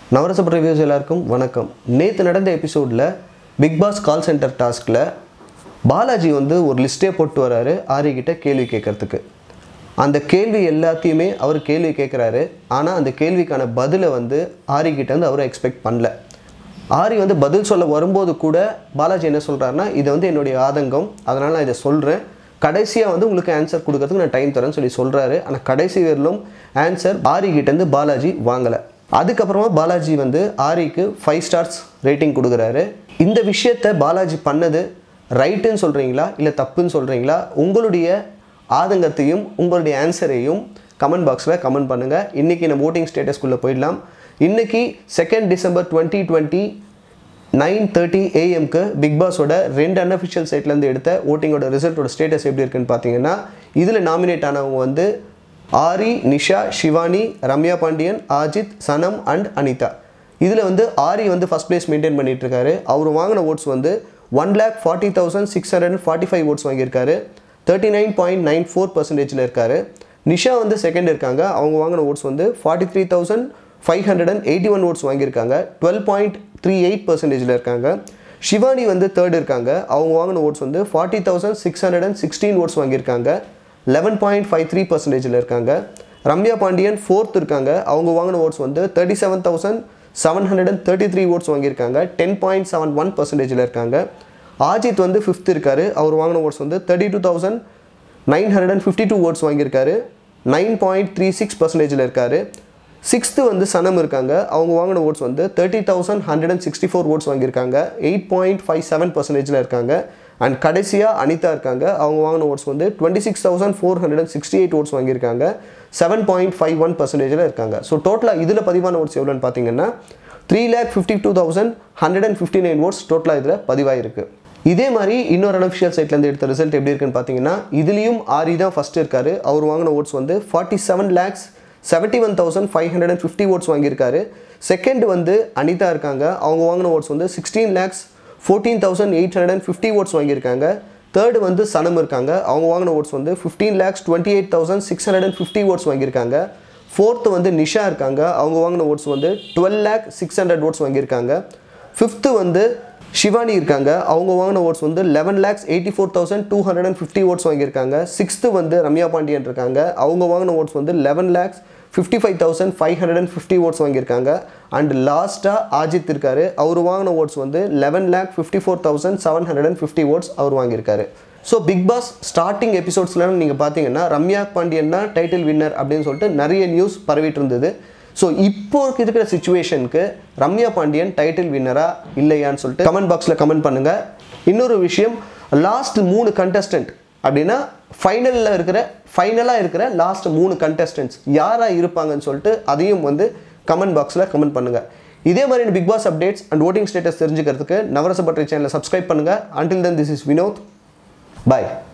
நவரசப் reviews எல்லாருக்கும் வணக்கம் நேற்று நடந்த எபிசோடில் பிக் பாஸ் கால் சென்டர் டாஸ்கில் பாலாஜி வந்து ஒரு லிஸ்ட்டே போட்டு வராரு ஆரி கிட்ட கேள்வி கேட்கறதுக்கு அந்த கேள்வி எல்லாத்தையுமே அவர் கேள்வி கேட்குறாரு ஆனால் அந்த கேள்விக்கான பதிலை வந்து ஆரி கிட்ட வந்து அவர் எக்ஸ்பெக்ட் பண்ணல ஆரி வந்து பதில் சொல்ல வரும்போது கூட பாலாஜி என்ன சொல்கிறாருன்னா இது வந்து என்னுடைய ஆதங்கம் அதனால் நான் இதை சொல்கிறேன் கடைசியாக வந்து உங்களுக்கு ஆன்சர் கொடுக்கறதுக்கு நான் டைம் தரேன்னு சொல்லி சொல்கிறாரு ஆனால் கடைசி வரலும் ஆன்சர் ஆரி கிட்டேருந்து பாலாஜி வாங்கலை அதுக்கப்புறமா பாலாஜி வந்து ஆரிக்கு ஃபைவ் ஸ்டார்ஸ் ரேட்டிங் கொடுக்குறாரு இந்த விஷயத்தை பாலாஜி பண்ணது ரைட்டுன்னு சொல்கிறீங்களா இல்லை தப்புன்னு சொல்கிறீங்களா உங்களுடைய ஆதங்கத்தையும் உங்களுடைய ஆன்சரையும் கமெண்ட் பாக்ஸில் கமெண்ட் பண்ணுங்கள் இன்றைக்கி நம்ம ஓட்டிங் ஸ்டேட்டஸ்குள்ளே போயிடலாம் இன்றைக்கி second December twenty twenty nine thirty ஏஎம்க்கு பிக் பாஸோட ரெண்டு அன்அஃபிஷியல் சைட்லேருந்து எடுத்த ஓட்டிங்கோட ரிசல்ட்டோட ஸ்டேட்டஸ் எப்படி இருக்குன்னு பார்த்தீங்கன்னா இதில் நாமினேட் ஆனவங்க வந்து ஆரி நிஷா சிவானி ரம்யா பாண்டியன் ஆஜித் சனம் அண்ட் அனிதா இதில் வந்து ஆரி வந்து ஃபஸ்ட் பிளேஸ் மெயின்டைன் பண்ணிட்டு இருக்காரு அவர் வாங்கின ஓட்ஸ் வந்து one lakh forty thousand six hundred forty five votes வாங்கியிருக்காரு thirty nine point nine four பர்சன்டேஜில் இருக்காரு நிஷா வந்து செகண்ட் இருக்காங்க அவங்க வாங்கின ஓட்ஸ் வந்து forty three thousand five hundred and eighty one votes வாங்கியிருக்காங்க டுவெல் பாயிண்ட் த்ரீ எயிட் பர்சன்டேஜில் இருக்காங்க ஷிவானி வந்து தேர்ட் இருக்காங்க அவங்க வாங்கின ஓட்ஸ் வந்து forty thousand six hundred and sixteen votes வாங்கியிருக்காங்க லெவன் பாயிண்ட் ஃபைவ் த்ரீ பர்சன்டேஜில் இருக்காங்க ரம்யா பாண்டியன் ஃபோர்த் இருக்காங்க அவங்க வாங்கின ஓட்ஸ் வந்து thirty seven thousand seven hundred and thirty three votes வாங்கியிருக்காங்க டென் பாயிண்ட் செவன் ஒன் பர்சன்டேஜில் இருக்காங்க ஆஜித் வந்து ஃபிஃப்த் இருக்காரு அவர் வாங்கின ஓட்ஸ் வந்து thirty two thousand nine hundred and fifty two votes வாங்கியிருக்காரு நைன் பாயிண்ட் த்ரீ சிக்ஸ் பர்சன்டேஜில் இருக்காரு சிக்ஸ்த்து வந்து சனம் இருக்காங்க அவங்க வாங்கின ஓட்ஸ் வந்து thirty thousand hundred and sixty four votes வாங்கியிருக்காங்க எயிட் பாயிண்ட் ஃபைவ் செவன் பர்சன்டேஜில் இருக்காங்க அண்ட் கடைசியாக அனிதா இருக்காங்க அவங்க வாங்கின ஓட்ஸ் வந்து twenty six thousand four hundred and sixty eight votes வாங்கியிருக்காங்க செவன் பாயிண்ட் ஃபைவ் ஒன் பர்சன்டேஜில் இருக்காங்க ஸோ டோட்டலாக இதில் பதிவான ஓட்ஸ் எவ்வளோன்னு பார்த்தீங்கன்னா three lakh fifty two thousand hundred and fifty nine votes டோட்டலாக இதில் பதிவாயிருக்கு இதே மாதிரி இன்னொரு அனஃபிஷியல் சைட்லேருந்து எடுத்த ரிசல்ட் எப்படி இருக்குன்னு பார்த்தீங்கன்னா இதுலேயும் ஆரி தான் ஃபஸ்ட் இருக்காரு அவர் வாங்கின ஓட்ஸ் வந்து forty seven lakhs seventy one thousand five hundred and fifty votes வாங்கியிருக்காரு செகண்ட் வந்து அனிதா இருக்காங்க அவங்க வாங்கின ஓட்ஸ் வந்து sixteen lakhs fourteen thousand eight hundred and fifty votes வாங்கியிருக்காங்க தேர்டு வந்து சனம் இருக்காங்க அவங்க வாங்கின ஓட்ஸ் வந்து fifteen lakhs twenty eight thousand six hundred and fifty votes வாங்கியிருக்காங்க ஃபோர்த்து வந்து நிஷா இருக்காங்க அவங்க வாங்கின ஓட்ஸ் வந்து twelve lakh six hundred votes வாங்கியிருக்காங்க ஃபிஃப்த்து வந்து ஷிவானி இருக்காங்க அவங்க வாங்கின ஓட்ஸ் வந்து eleven lakhs eighty four thousand two hundred and fifty votes வாங்கியிருக்காங்க சிக்ஸ்த்து வந்து ரம்யா பாண்டியன் இருக்காங்க அவங்க வாங்கின ஓட்ஸ் வந்து eleven lakhs fifty five thousand five hundred and fifty votes வாங்கியிருக்காங்க அண்ட் லாஸ்ட்டாக ஆஜித் இருக்காரு அவர் வாங்கின ஓட்ஸ் வந்து eleven lakh fifty four thousand seven hundred and fifty votes அவர் வாங்கியிருக்காரு ஸோ பிக் பாஸ் ஸ்டார்டிங் எபிசோட்ஸ்லாம் நீங்கள் பார்த்தீங்கன்னா ரம்யா பாண்டியன் தான் டைட்டில் வின்னர் அப்படின்னு சொல்லிட்டு நிறைய நியூஸ் பரவிட்டு இருந்தது ஸோ இப்போ இருக்கிற சுச்சுவேஷனுக்கு ரம்யா பாண்டியன் டைட்டில் வின்னரா இல்லையான்னு சொல்லிட்டு கமெண்ட் பாக்ஸில் கமெண்ட் பண்ணுங்கள் இன்னொரு விஷயம் லாஸ்ட் மூணு கண்டஸ்டன்ட் அப்படின்னா ஃபைனலில் இருக்கிற ஃபைனலாக இருக்கிற லாஸ்ட் மூணு கண்டஸ்டன்ட்ஸ் யாராக இருப்பாங்கன்னு சொல்லிட்டு அதையும் வந்து கமெண்ட் பாக்ஸில் கமெண்ட் பண்ணுங்கள் இதே மாதிரி Bigg Boss updates and voting status தெரிஞ்சுக்கிறதுக்கு நவரச பட்ரி சேனலை சப்ஸ்கிரைப் பண்ணுங்கள் until then this is Vinod bye